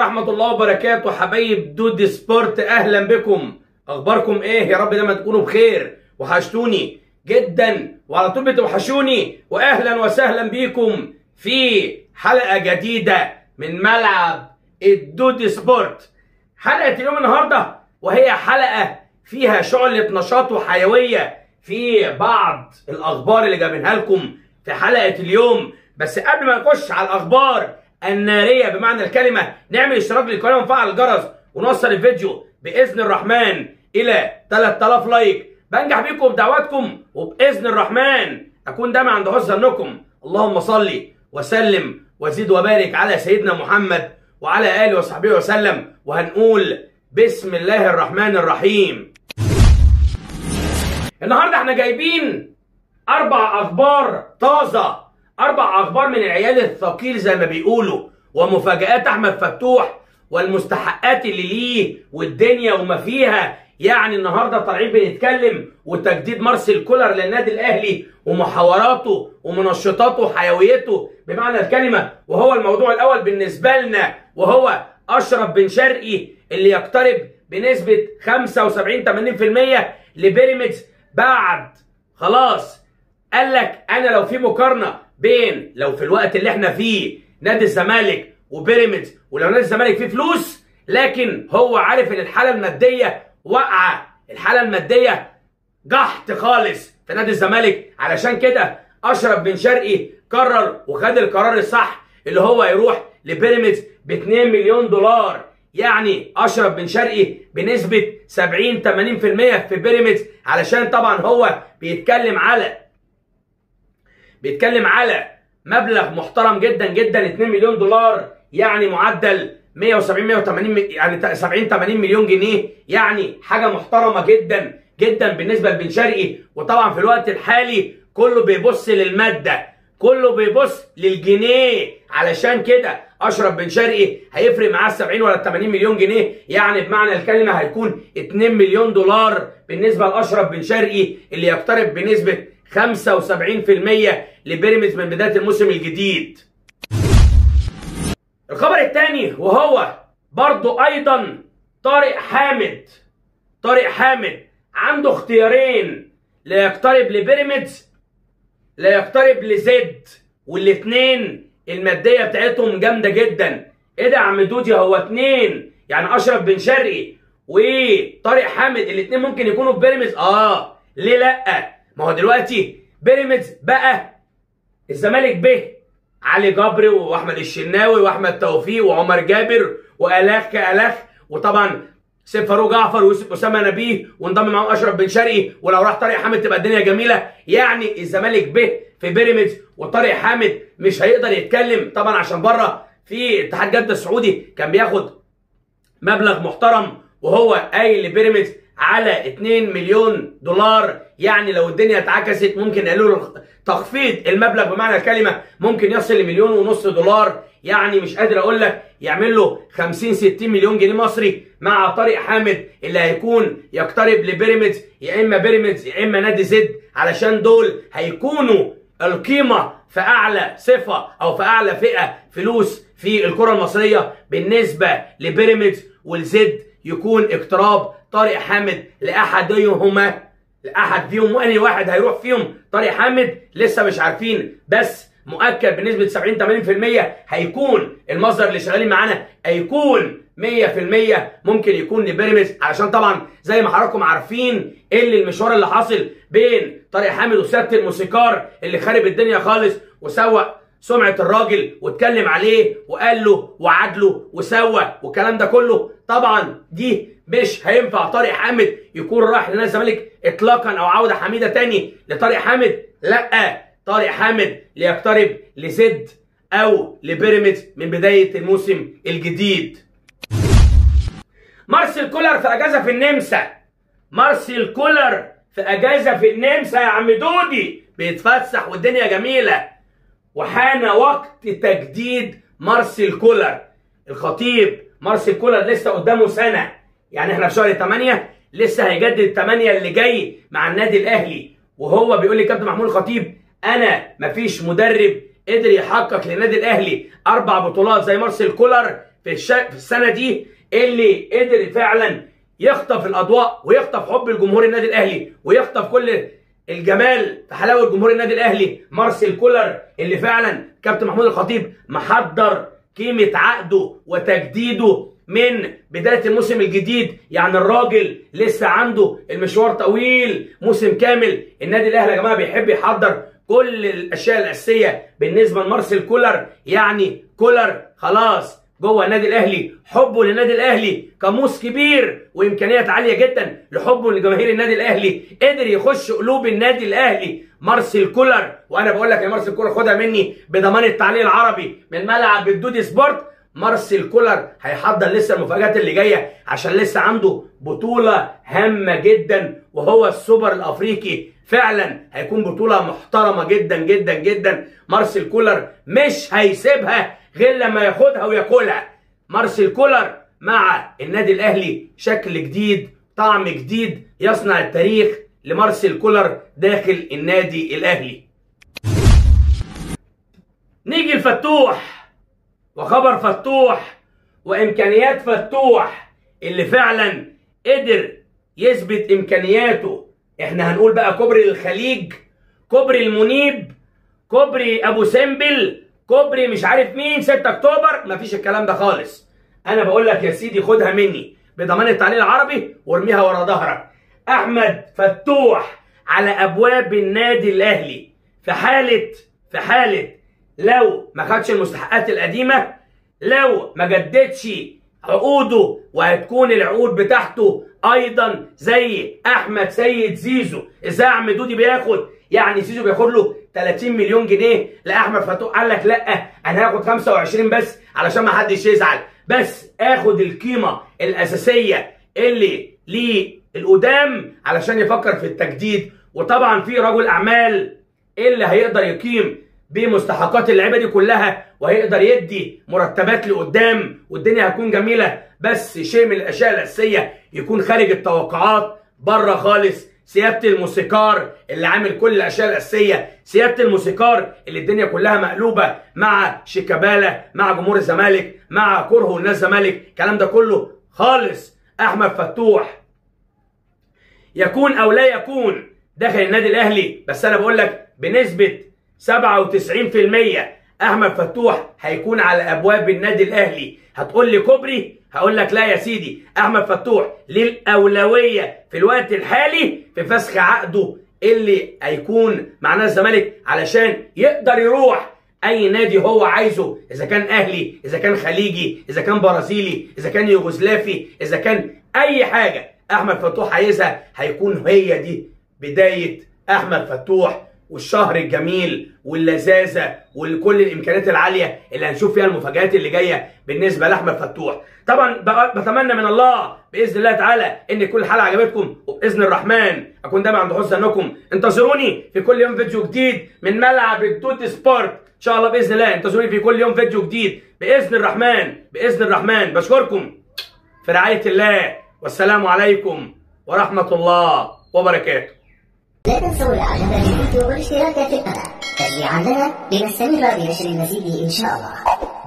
ورحمة الله وبركاته حبايب دود سبورت أهلا بكم أخباركم إيه يا رب دايما تكونوا بخير وحشتوني جدا وعلى طول بتوحشوني وأهلا وسهلا بيكم في حلقة جديدة من ملعب الدود سبورت حلقة اليوم النهاردة وهي حلقة فيها شعلة نشاط وحيوية في بعض الأخبار اللي جايبينها لكم في حلقة اليوم بس قبل ما نخش على الأخبار النارية بمعنى الكلمة نعمل اشتراك للقناة ونفعل الجرس ونوصل الفيديو بإذن الرحمن إلى 3000 لايك بنجح بيكم بدعواتكم وبإذن الرحمن أكون دايما عند حسن ظنكم اللهم صل وسلم وزيد وبارك على سيدنا محمد وعلى آله وصحبه وسلم وهنقول بسم الله الرحمن الرحيم النهارده احنا جايبين اربع اخبار طازه اربع اخبار من العيال الثقيل زي ما بيقولوا ومفاجات احمد فتوح والمستحقات اللي ليه والدنيا وما فيها يعني النهارده طالعين بنتكلم وتجديد مارسيل كولر للنادي الاهلي ومحاوراته ومنشطاته وحيويته بمعنى الكلمه وهو الموضوع الاول بالنسبه لنا وهو اشرف بن شرقي اللي يقترب بنسبه 75 80% لبيراميدز بعد خلاص قال لك انا لو في مقارنه بين لو في الوقت اللي احنا فيه نادي الزمالك وبيراميدز ولو نادي الزمالك فيه فلوس لكن هو عارف ان الحاله الماديه واقعه الحاله الماديه جحت خالص في نادي الزمالك علشان كده اشرف بن شرقي قرر وخد القرار الصح اللي هو يروح لبيراميدز ب 2 مليون دولار يعني اشرف بن شرقي بنسبه 70 80% في بيراميدز علشان طبعا هو بيتكلم على بيتكلم على مبلغ محترم جدا جدا 2 مليون دولار يعني معدل 170 180 يعني 70 80 مليون جنيه يعني حاجه محترمه جدا جدا بالنسبه لبن شرقي وطبعا في الوقت الحالي كله بيبص للماده كله بيبص للجنيه علشان كده اشرف بن شرقي هيفرق معاه 70 ولا 80 مليون جنيه يعني بمعنى الكلمه هيكون 2 مليون دولار بالنسبه لاشرف بن شرقي اللي يقترب بنسبه 75% لبيراميدز من بدايه الموسم الجديد. الخبر الثاني وهو برضو ايضا طارق حامد طارق حامد عنده اختيارين لا يقترب لبيراميدز لا يقترب لزد والاثنين الماديه بتاعتهم جامده جدا ايه ده يا عم دودي هو اتنين يعني اشرف بن شرقي وطارق حامد الاثنين ممكن يكونوا في بيراميدز اه ليه لا ما هو دلوقتي بيراميدز بقى الزمالك به علي جبري واحمد الشناوي واحمد توفيق وعمر جابر والاخ كالاخ وطبعا سيف فاروق جعفر ويوسف اسامه نبيه وانضم معاهم اشرف بن شرقي ولو راح طارق حامد تبقى الدنيا جميله يعني الزمالك به في بيراميدز وطارق حامد مش هيقدر يتكلم طبعا عشان بره في اتحاد جده السعودي كان بياخد مبلغ محترم وهو قايل لبيراميدز على 2 مليون دولار يعني لو الدنيا اتعكست ممكن قالوا له تخفيض المبلغ بمعنى الكلمه ممكن يصل لمليون ونص دولار يعني مش قادر اقول لك يعمل له 50 60 مليون جنيه مصري مع طارق حامد اللي هيكون يقترب لبيراميدز يا اما بيراميدز يا اما نادي زد علشان دول هيكونوا القيمه في اعلى صفه او في اعلى فئه فلوس في الكره المصريه بالنسبه لبيراميدز والزد يكون اقتراب طارق حامد لاحدهما لاحد فيهم وانهي واحد هيروح فيهم طارق حامد لسه مش عارفين بس مؤكد بنسبه 70 80% هيكون المصدر اللي شغالين معانا هيكون 100% ممكن يكون لبيراميدز علشان طبعا زي ما حضراتكم عارفين ايه اللي المشوار اللي حاصل بين طارق حامد وسياده الموسيقار اللي خارب الدنيا خالص وسوق سمعه الراجل واتكلم عليه وقال له وعد له وسوى والكلام ده كله طبعا دي مش هينفع طارق حامد يكون رايح لنادي الزمالك اطلاقا او عوده حميده تاني لطارق حامد لا طارق حامد ليقترب لزد او لبيراميدز من بدايه الموسم الجديد مارسيل كولر في اجازه في النمسا مارسيل كولر في اجازه في النمسا يا عم دودي بيتفسح والدنيا جميله وحان وقت تجديد مارسيل كولر الخطيب مارسيل كولر لسه قدامه سنه يعني احنا في شهر 8 لسه هيجدد 8 اللي جاي مع النادي الاهلي وهو بيقول لي كابتن محمود الخطيب انا مفيش مدرب قدر يحقق للنادي الاهلي اربع بطولات زي مارسيل كولر في, الش... في السنه دي اللي قدر فعلا يخطف الاضواء ويخطف حب الجمهور النادي الاهلي ويخطف كل الجمال في حلاوه جمهور النادي الاهلي مارسيل كولر اللي فعلا كابتن محمود الخطيب محضر قيمه عقده وتجديده من بدايه الموسم الجديد يعني الراجل لسه عنده المشوار طويل موسم كامل النادي الاهلي يا جماعه بيحب يحضر كل الاشياء الاساسيه بالنسبه لمارسيل كولر يعني كولر خلاص جوه النادي الاهلي حبه للنادي الاهلي قاموس كبير وامكانيات عاليه جدا لحبه لجماهير النادي الاهلي قدر يخش قلوب النادي الاهلي مارسيل كولر وانا بقول لك يا مارسيل كولر خدها مني بضمان التعليق العربي من ملعب الدودي سبورت مارسيل كولر هيحضر لسه المفاجات اللي جايه عشان لسه عنده بطوله هامه جدا وهو السوبر الافريقي فعلا هيكون بطوله محترمه جدا جدا جدا مارسيل كولر مش هيسيبها غير لما ياخدها وياكلها مارسيل كولر مع النادي الاهلي شكل جديد طعم جديد يصنع التاريخ لمارسيل كولر داخل النادي الاهلي نيجي الفتوح وخبر فتوح وامكانيات فتوح اللي فعلا قدر يثبت امكانياته احنا هنقول بقى كوبري الخليج كوبري المنيب كوبري ابو سمبل كوبري مش عارف مين 6 اكتوبر مفيش الكلام ده خالص انا بقول لك يا سيدي خدها مني بضمان التعليق العربي وارميها ورا ظهرك احمد فتوح على ابواب النادي الاهلي في حاله في حاله لو ما خدش المستحقات القديمه لو ما جددش عقوده وهتكون العقود بتاعته ايضا زي احمد سيد زيزو الزعم دودي بياخد يعني زيزو بياخد له 30 مليون جنيه لا احمد فتوح قال لك لا انا هاخد 25 بس علشان ما حدش يزعل بس اخد القيمه الاساسيه اللي للقدام علشان يفكر في التجديد وطبعا في رجل اعمال اللي هيقدر يقيم بمستحقات اللعيبه دي كلها وهيقدر يدي مرتبات لقدام والدنيا هتكون جميله بس شيء من الاشياء الاساسيه يكون خارج التوقعات بره خالص سياده الموسيقار اللي عامل كل الاشياء الاساسيه سياده الموسيقار اللي الدنيا كلها مقلوبه مع شيكابالا مع جمهور الزمالك مع كره الناس الزمالك الكلام ده كله خالص احمد فتوح يكون او لا يكون داخل النادي الاهلي بس انا بقول لك بنسبه 97% احمد فتوح هيكون على ابواب النادي الاهلي هتقول لي كوبري هقول لك لا يا سيدي احمد فتوح للاولويه في الوقت الحالي في فسخ عقده اللي هيكون مع نادي الزمالك علشان يقدر يروح اي نادي هو عايزه اذا كان اهلي اذا كان خليجي اذا كان برازيلي اذا كان يوغوسلافي اذا كان اي حاجه احمد فتوح عايزها هيكون هي دي بدايه احمد فتوح والشهر الجميل واللذاذه وكل الامكانيات العاليه اللي هنشوف فيها المفاجات اللي جايه بالنسبه لاحمد فتوح طبعا بتمنى من الله باذن الله تعالى ان كل حلقه عجبتكم وباذن الرحمن اكون دايما عند حسن ظنكم انتظروني في كل يوم فيديو جديد من ملعب التوت سبورت ان شاء الله باذن الله انتظروني في كل يوم فيديو جديد باذن الرحمن باذن الرحمن بشكركم في رعايه الله والسلام عليكم ورحمه الله وبركاته لا تنسوا الاعجاب بالفيديو والاشتراك في القناة تشجيعا لنا لنستمر بنشر المزيد ان شاء الله